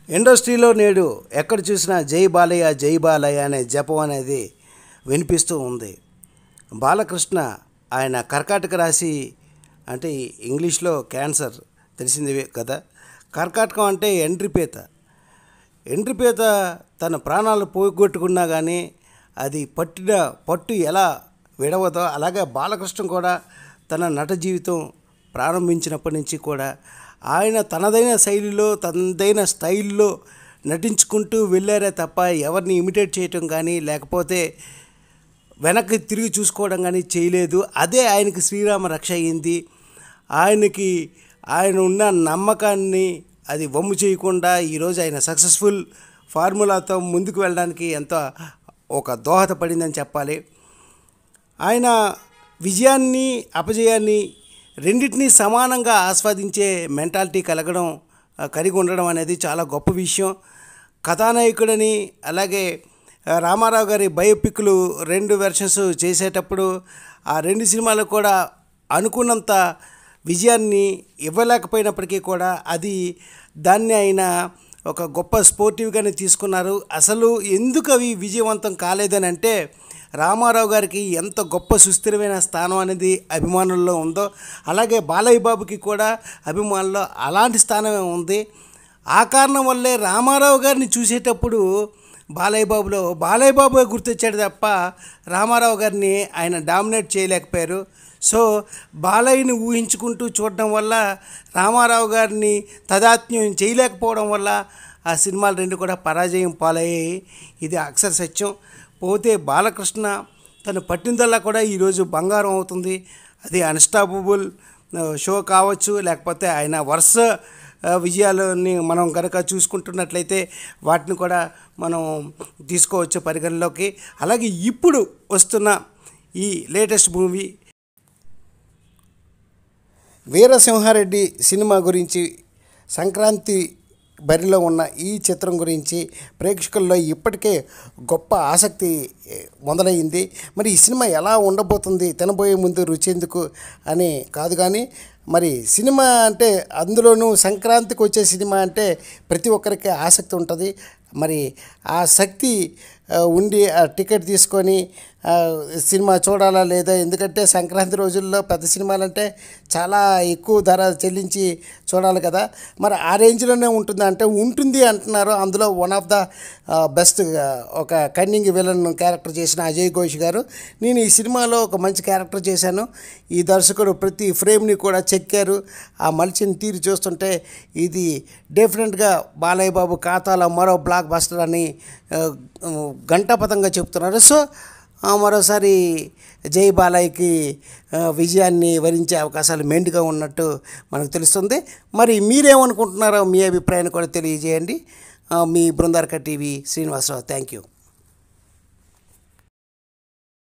ఇండస్ట్రీలో నేడు ఎక్కడ చూసినా జై బాలయ్య జై బాలయ్య అనే జపం అనేది వినిపిస్తూ ఉంది బాలకృష్ణ ఆయన కర్కాటక రాశి అంటే ఇంగ్లీష్లో క్యాన్సర్ తెలిసింది కదా కర్కాటకం అంటే ఎండ్రిపేత ఎండ్రిపేత తన ప్రాణాలు పోగొట్టుకున్నా కానీ అది పట్టిన పట్టు ఎలా విడవదో అలాగే బాలకృష్ణ కూడా తన నట జీవితం ప్రారంభించినప్పటి నుంచి కూడా ఆయన తనదైన శైలిలో తనదైన స్టైల్లో నటించుకుంటూ వెళ్ళారే తప్ప ఎవరిని ఇమిటేట్ చేయటం కానీ లేకపోతే వెనక్కి తిరిగి చూసుకోవడం కానీ చేయలేదు అదే ఆయనకి శ్రీరామ రక్ష అయింది ఆయనకి ఆయన ఉన్న నమ్మకాన్ని అది వమ్ము చేయకుండా ఈరోజు ఆయన సక్సెస్ఫుల్ ఫార్ములాతో ముందుకు వెళ్ళడానికి ఎంతో ఒక దోహదపడిందని చెప్పాలి ఆయన విజయాన్ని అపజయాన్ని రెండింటినీ సమానంగా ఆస్వాదించే మెంటాలిటీ కలగడం ఆ, కలిగి ఉండడం అనేది చాలా గొప్ప విషయం కథానాయకుడని అలాగే ఆ, రామారావు గారి బయోపిక్లు రెండు వెర్షన్స్ చేసేటప్పుడు ఆ రెండు సినిమాలు కూడా అనుకున్నంత విజయాన్ని ఇవ్వలేకపోయినప్పటికీ కూడా అది దాన్ని ఆయన ఒక గొప్ప స్పోర్టివ్గానే తీసుకున్నారు అసలు ఎందుకు అవి విజయవంతం కాలేదని అంటే రామారావు గారికి ఎంత గొప్ప సుస్థిరమైన స్థానం అనేది అభిమానుల్లో ఉందో అలాగే బాలయ్య బాబుకి కూడా అభిమానుల్లో అలాంటి స్థానమే ఉంది ఆ కారణం వల్లే రామారావు గారిని చూసేటప్పుడు బాలయ్య బాబులో బాలయ్య బాబు గుర్తొచ్చాడు తప్ప రామారావు గారిని ఆయన డామినేట్ చేయలేకపోయారు సో బాలయ్యని ఊహించుకుంటూ చూడడం వల్ల రామారావు గారిని తదాత్మ్యం చేయలేకపోవడం వల్ల ఆ సినిమాలు రెండు కూడా పరాజయం పాలయ్యాయి ఇది అక్షర సత్యం పోతే బాలకృష్ణ తను పట్టిందల్లా కూడా ఈరోజు బంగారం అవుతుంది అది అన్స్టాపబుల్ షో కావచ్చు లేకపోతే ఆయన వరుస ఆ, విజయాలని మనం కనుక చూసుకుంటున్నట్లయితే వాటిని కూడా మనం తీసుకోవచ్చు పరిగణలోకి అలాగే ఇప్పుడు వస్తున్న ఈ లేటెస్ట్ మూవీ వీరసింహారెడ్డి సినిమా గురించి సంక్రాంతి బరిలో ఉన్న ఈ చిత్రం గురించి ప్రేక్షకుల్లో ఇప్పటికే గొప్ప ఆసక్తి ఏ, మొదలైంది మరి ఈ సినిమా ఎలా ఉండబోతుంది తినబోయే ముందు రుచి ఎందుకు అని కాదు కానీ మరి సినిమా అంటే అందులోనూ సంక్రాంతికి వచ్చే సినిమా అంటే ప్రతి ఒక్కరికి ఆసక్తి ఉంటుంది మరి ఆ శక్తి ఆ, ఉండి ఆ టికెట్ తీసుకొని ఆ, సినిమా చూడాలా లేదా ఎందుకంటే సంక్రాంతి రోజుల్లో పెద్ద సినిమాలంటే చాలా ఎక్కువ ధర చెల్లించి చూడాలి కదా మరి ఆ రేంజ్లోనే ఉంటుంది అంటే ఉంటుంది అంటున్నారు అందులో వన్ ఆఫ్ ద బెస్ట్ ఒక కన్నింగ్ విలన్ క్యారెక్టర్ చేసిన అజయ్ ఘోష్ గారు నేను ఈ సినిమాలో ఒక మంచి క్యారెక్టర్ చేశాను ఈ దర్శకుడు ప్రతి ఫ్రేమ్ని కూడా చెక్కారు ఆ మలిచిన తీరు చూస్తుంటే ఇది డెఫినెట్గా బాలయ్య బాబు ఖాతాలో మరో బ్లాక్ బస్టర్ అని ఆ, గంటాపతంగా చెప్తున్నారు సో ఆ, మరోసారి జై బాలయ్యకి ఆ, విజయాన్ని వరించే అవకాశాలు మెండుగా ఉన్నట్టు మనకు తెలుస్తుంది మరి మీరేమనుకుంటున్నారో మీ అభిప్రాయాన్ని కూడా తెలియజేయండి ఆ, మీ Brindarka TV Srinivasa Rao thank you